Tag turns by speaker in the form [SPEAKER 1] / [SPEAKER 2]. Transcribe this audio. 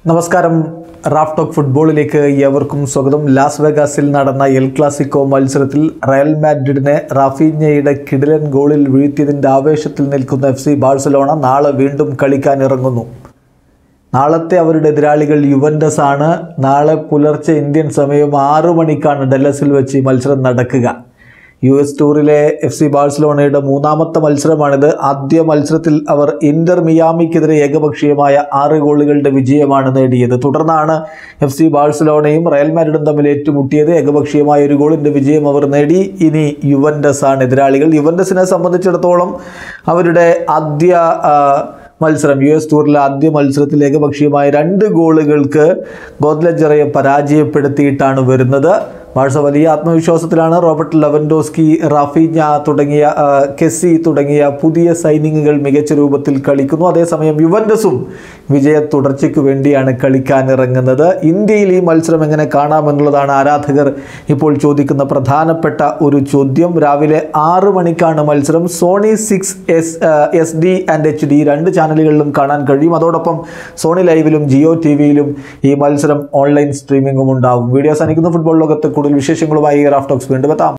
[SPEAKER 1] നമസ്കാരം Raf talk ഫുട്ബോളിലേക്ക് ഏവർക്കും സ്വാഗതം ലാസ് വെഗാസിൽ നടന്ന എൽ ക്ലാസിക്കോ മത്സരത്തിൽ റയൽ മാഡ്രിഡിനെ റാഫീഞ്ഞയുടെ കിടിലൻ ഗോളിൽ വീഴ്ത്തിയതിൻ്റെ ആവേശത്തിൽ നിൽക്കുന്ന എഫ് സി ബാഴ്സലോണ നാളെ വീണ്ടും കളിക്കാൻ ഇറങ്ങുന്നു നാളത്തെ അവരുടെ എതിരാളികൾ യുവൻഡസ് ആണ് നാളെ പുലർച്ചെ ഇന്ത്യൻ സമയം ആറു മണിക്കാണ് ഡല്ലസിൽ വെച്ച് ഈ മത്സരം നടക്കുക യു എസ് ടൂറിലെ എഫ് സി ബാഴ്സലോണയുടെ മൂന്നാമത്തെ മത്സരമാണിത് ആദ്യ മത്സരത്തിൽ അവർ ഇന്റർ മിയാമിക്കെതിരെ ഏകപക്ഷീയമായ ആറ് ഗോളുകളുടെ വിജയമാണ് നേടിയത് തുടർന്നാണ് എഫ് സി ബാഴ്സലോണയും റയൽ മാഡ്രിഡും തമ്മിൽ ഏറ്റുമുട്ടിയത് ഏകപക്ഷീയമായ ഒരു ഗോളിൻ്റെ വിജയം അവർ നേടി ഇനി യുവൻഡസ് ആണ് എതിരാളികൾ യുവൻഡസിനെ സംബന്ധിച്ചിടത്തോളം അവരുടെ ആദ്യ ആ, മത്സരം യു എസ് ടൂറിലെ ആദ്യ മത്സരത്തിൽ ഏകപക്ഷീയമായ രണ്ട് ഗോളുകൾക്ക് ഗോദ്ലജറയെ പരാജയപ്പെടുത്തിയിട്ടാണ് വരുന്നത് ബാഴ്സ വലിയ ആത്മവിശ്വാസത്തിലാണ് റോബർട്ട് ലെവൻഡോസ്കി റാഫീഞ്ഞ തുടങ്ങിയ ആ, കെസ്സി തുടങ്ങിയ പുതിയ സൈനിങ്ങുകൾ മികച്ച രൂപത്തിൽ കളിക്കുന്നു അതേസമയം യുവൻഡസും വിജയ തുടർച്ചയ്ക്ക് വേണ്ടിയാണ് കളിക്കാൻ ഇറങ്ങുന്നത് ഇന്ത്യയിൽ ഈ മത്സരം എങ്ങനെ കാണാമെന്നുള്ളതാണ് ആരാധകർ ഇപ്പോൾ ചോദിക്കുന്ന പ്രധാനപ്പെട്ട ഒരു ചോദ്യം രാവിലെ ആറ് മണിക്കാണ് മത്സരം Sony six S S D and H D രണ്ട് ചാനലുകളിലും കാണാൻ കഴിയും അതോടൊപ്പം സോണി ലൈവിലും ജിയോ ടി വിയിലും ഈ മത്സരം ഓൺലൈൻ സ്ട്രീമിംഗും ഉണ്ടാവും വീഡിയോ സാധിക്കുന്ന ഫുട്ബോൾ ലോകത്ത് കൂടുതൽ വിശേഷങ്ങളുമായി റാഫ് ടോക്സ് വീണ്ടും എത്താം